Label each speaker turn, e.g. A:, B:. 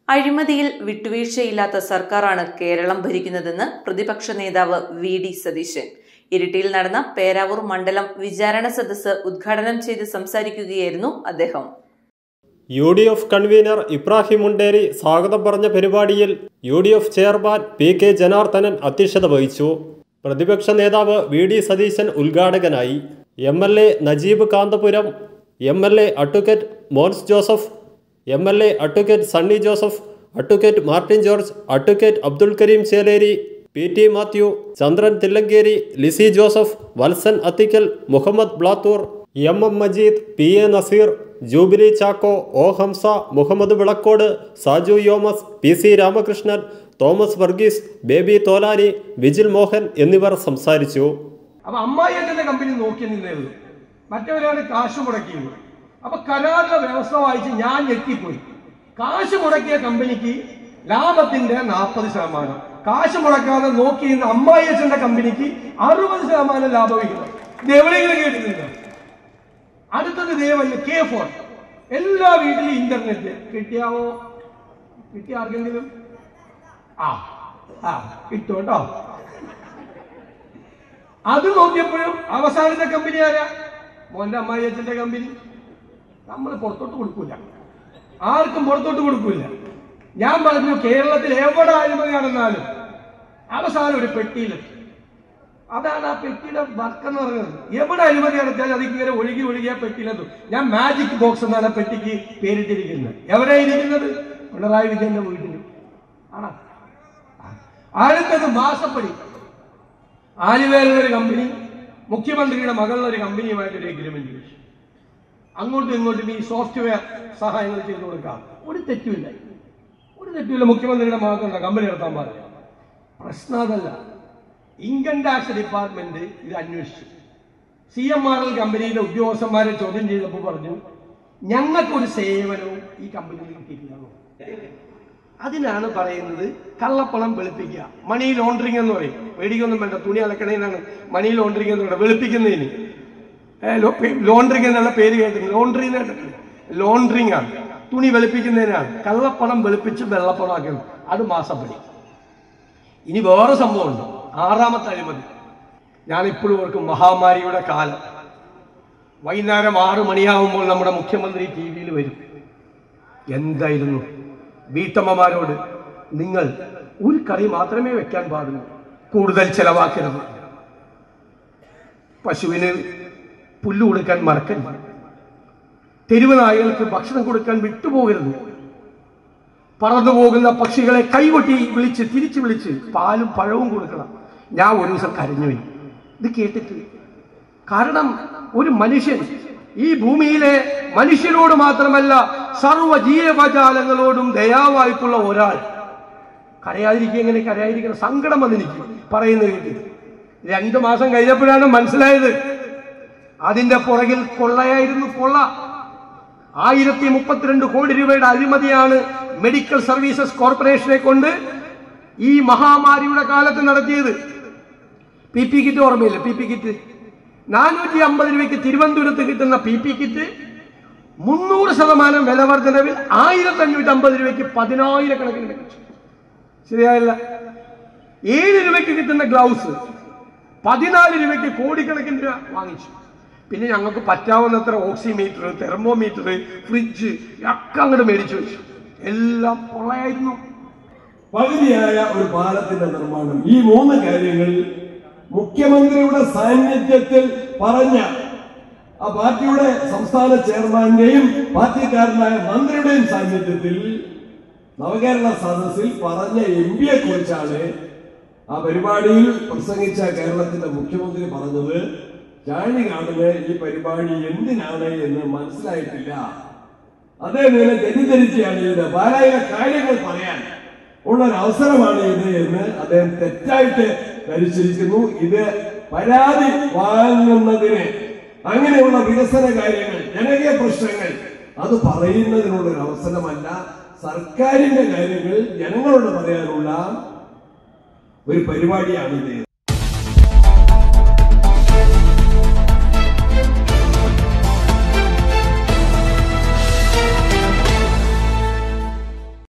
A: അഴിമതിയിൽ വിട്ടുവീഴ്ചയില്ലാത്ത സർക്കാരാണ് കേരളം ഭരിക്കുന്നതെന്ന് പ്രതിപക്ഷ നേതാവ് വി ഡി സതീശൻ ഇരിട്ടിയിൽ നടന്ന പേരാവൂർ മണ്ഡലം വിചാരണ സദസ്സ് ഉദ്ഘാടനം ചെയ്ത് സംസാരിക്കുകയായിരുന്നു അദ്ദേഹം
B: U D F convener Ibrahim Munderi സ്വാഗതം പറഞ്ഞ പരിപാടിയിൽ U D F chairman P K Janardhanan അധ്യക്ഷത വഹിച്ചു പ്രതിപക്ഷ നേതാവ് വി ഡി സതീശൻ ഉദ്ഘാടകനായി M L A Najeeb Kanthapuram M L A advocate Mons Joseph M L A advocate Sunny Joseph advocate Martin George advocate Abdul Kareem Cheleri P T Mathew Chandran Thillankeri Lizzy Joseph Valsan Athikkal Muhammad Blathur M M Majeed P A Naseer jubilee Chacko O Hamsa Muhammad Vilakkode Saju യോമസ് P C Ramakrishnan Thomas Varghese Baby Tholani Vijil Mohan എന്നിവർ സംസാരിച്ചു
C: അപ്പൊ അമ്മായി അച്ഛന്റെ കമ്പനി നോക്കി നിന്നേ ഉള്ളൂ മറ്റവരാണ് കാശ് മുടക്കിയത് അപ്പൊ കരാറിന്റെ വ്യവസ്ഥ വായിച്ച് ഞാൻ ഞെട്ടിപ്പോയി കാശ് മുടക്കിയ കമ്പനിക്ക് ലാഭത്തിന്റെ നാൽപ്പത് ശതമാനം കാശ് മുടക്കാതെ നോക്കി നിന്ന അമ്മായി അച്ഛന്റെ കമ്പനിക്ക് അറുപത് ശതമാനം ലാഭവിഹിതം ഇത് എവിടെയെങ്കിലും കേട്ടിട്ടുണ്ടോ അടുത്തത് ദേവല്ല കെ ഫോൺ എല്ലാ വീട്ടിലും ഇന്റർനെറ്റ് കിട്ടിയാവോ കിട്ടിയ ആർക്കെങ്കിലും ആ ആ കിട്ടും കേട്ടോ അത് നോക്കിയപ്പോഴും അവസാനത്തെ കമ്പനി ആരാ മോന്റെ അമ്മായി അച്ഛന്റെ കമ്പനി നമ്മൾ പുറത്തോട്ട് കൊടുക്കൂല ആർക്കും പുറത്തോട്ട് കൊടുക്കൂല ഞാൻ പറഞ്ഞു കേരളത്തിൽ എവിടെ അഴിമതി നടന്നാലും അവസാനം ഒരു പെട്ടിയിലെത്തും അതാണ് ആ പെട്ടിയുടെ വർക്ക് എന്ന് പറയുന്നത് എവിടെ അഴിമതി നടത്തിയാൽ അതിങ്ങനെ ഒഴുകി ഒഴുകി ആ പെട്ടിയിലെത്തും ഞാൻ മാജിക് ബോക്സ് എന്നാണ് ആ പെട്ടിക്ക് പേരിട്ടിരിക്കുന്നത് എവിടെ ഇരിക്കുന്നത് പിണറായി വിജയന്റെ വീട്ടിൽ ആണോ അടുത്തത് മാസപ്പടി ആലുവേലുള്ള ഒരു കമ്പനി മുഖ്യമന്ത്രിയുടെ മകളുടെ ഒരു കമ്പനിയുമായിട്ട് ഒരു എഗ്രിമെന്റ് വെച്ചു അങ്ങോട്ടും ഇങ്ങോട്ടും ഈ സോഫ്റ്റ്വെയർ സഹായങ്ങൾ ചെയ്തു കൊടുക്കാം ഒരു തെറ്റുമില്ല ഒരു തെറ്റുമില്ല മുഖ്യമന്ത്രിയുടെ മകൾക്ക് കമ്പനി നടത്താൻ പാടില്ല പ്രശ്നം അതല്ല ഇൻകം ടാക്സ് ഡിപ്പാർട്ട്മെന്റ് ഇത് അന്വേഷിച്ചു സി എം ആർ എൽ കമ്പനിയിലെ ഉദ്യോഗസ്ഥന്മാരെ ചോദ്യം ചെയ്തപ്പോൾ പറഞ്ഞു ഞങ്ങൾക്കൊരു സേവനവും ഈ കമ്പനിയിൽ കിട്ടിയിട്ടില്ല അതിനാണ് പറയുന്നത് കള്ളപ്പണം വെളുപ്പിക്കുക മണി ലോണ്ടറിംഗ് എന്ന് പറയും പേടിക്കൊന്നും വേണ്ട തുണി അലക്കണേനാണ് മണി ലോണ്ടറിംഗ് എന്ന് പറയുന്നത് വെളുപ്പിക്കുന്നതിന് ലോണ്ടറിംഗ് എന്നുള്ള പേര് കേട്ടിട്ടുണ്ട് ലോണ്ടറി ലോണ്ടറിംഗ് ആണ് തുണി വെളുപ്പിക്കുന്നതിനാണ് കള്ളപ്പണം വെളുപ്പിച്ച് വെള്ളപ്പണമാക്കുന്നത് അത് മാസപ്പടി ഇനി വേറെ സംഭവമുണ്ട് ആറാമത്തെ അഴിമതി ഞാനിപ്പോഴും ഓർക്കും മഹാമാരിയുടെ കാലം വൈകുന്നേരം ആറ് മണിയാകുമ്പോൾ നമ്മുടെ മുഖ്യമന്ത്രി ടി വിയിൽ വരും എന്തായിരുന്നു വീട്ടമ്മമാരോട് നിങ്ങൾ ഒരു കറി മാത്രമേ വെക്കാൻ പാടുള്ളൂ കൂടുതൽ ചെലവാക്കരുത് പശുവിന് പുല്ല് കൊടുക്കാൻ മറക്കരുത് തെരുവ് നായകൾക്ക് ഭക്ഷണം കൊടുക്കാൻ വിട്ടുപോകരുത് പറന്നു പോകുന്ന പക്ഷികളെ കൈകൊട്ടി വിളിച്ച് തിരിച്ചു വിളിച്ച് പാലും പഴവും കൊടുക്കണം ഞാൻ ഒരു ദിവസം കരഞ്ഞുപോയി ഇത് കേട്ടിട്ട് കാരണം ഒരു മനുഷ്യൻ ഈ ഭൂമിയിലെ മനുഷ്യരോട് മാത്രമല്ല സർവ്വ ജീവജാലങ്ങളോടും ദയാവായിട്ടുള്ള ഒരാൾ കരയാതിരിക്കുക എങ്ങനെ കരയാതിരിക്കണം സങ്കടം വന്നെനിക്ക് പറയുന്നത് കേട്ടി രണ്ടു മാസം കഴിഞ്ഞപ്പോഴാണ് മനസ്സിലായത് അതിന്റെ പുറകിൽ കൊള്ളയായിരുന്നു കൊള്ള ആയിരത്തി മുപ്പത്തിരണ്ട് കോടി രൂപയുടെ അഴിമതിയാണ് മെഡിക്കൽ സർവീസസ് കോർപ്പറേഷനെ കൊണ്ട് ഈ മഹാമാരിയുടെ കാലത്ത് നടത്തിയത് പി പി കിറ്റ് ഓർമ്മയില്ല പി പി കിറ്റ് നാനൂറ്റി അമ്പത് രൂപയ്ക്ക് തിരുവനന്തപുരത്ത് കിട്ടുന്ന പി പി കിറ്റ് മുന്നൂറ് ശതമാനം വില വർധനവിൽ ആയിരത്തി അഞ്ഞൂറ്റി അമ്പത് രൂപയ്ക്ക് പതിനായിരക്കണക്കിന് ലഭിച്ചു ശരിയായില്ല ഏഴ് രൂപയ്ക്ക് കിട്ടുന്ന ഗ്ലൗസ് പതിനാല് രൂപയ്ക്ക് കോടിക്കണക്കിന് രൂപ വാങ്ങിച്ചു പിന്നെ ഞങ്ങൾക്ക് പറ്റാവുന്നത്ര ഓക്സിമീറ്റർ തെർമോമീറ്റർ ഫ്രിഡ്ജ് ഒക്കെ അങ്ങോട്ട് മേടിച്ചു വെച്ചു എല്ലാം കൊള്ളയായിരുന്നു
D: പകുതിയായ ഒരു പാലത്തിന്റെ നിർമ്മാണം ഈ മൂന്ന് കാര്യങ്ങളിൽ മുഖ്യമന്ത്രിയുടെ സാന്നിധ്യത്തിൽ പറഞ്ഞ ആ പാർട്ടിയുടെ സംസ്ഥാന ചെയർമാന്റെയും പാർട്ടിക്കാരനായ മന്ത്രിയുടെയും സാന്നിധ്യത്തിൽ നവകേരള സദസ്സിൽ പറഞ്ഞ എം പിയെ കുറിച്ചാണ് ആ പരിപാടിയിൽ പ്രസംഗിച്ച കേരളത്തിന്റെ മുഖ്യമന്ത്രി പറഞ്ഞത് ചാഴി കാണുന്ന ഈ പരിപാടി എന്തിനാണ് എന്ന് മനസ്സിലായിട്ടില്ല അദ്ദേഹം ഇങ്ങനെ തെറ്റിദ്ധരിച്ചാണ് ഇത് പാലായിലെ കാര്യങ്ങൾ പറയാൻ ഉള്ള ഒരു അവസരമാണ് ഇത് എന്ന് അദ്ദേഹം തെറ്റായിട്ട് ധരിച്ചിരിക്കുന്നു ഇത് പരാതി വാങ്ങുന്നതിന് അങ്ങനെയുള്ള വികസന കാര്യങ്ങൾ ജനകീയ പ്രശ്നങ്ങൾ അത് പറയുന്നതിനുള്ള ഒരു അവസരമല്ല സർക്കാരിന്റെ കാര്യങ്ങൾ ജനങ്ങളോട് പറയാനുള്ള ഒരു പരിപാടിയാണിത്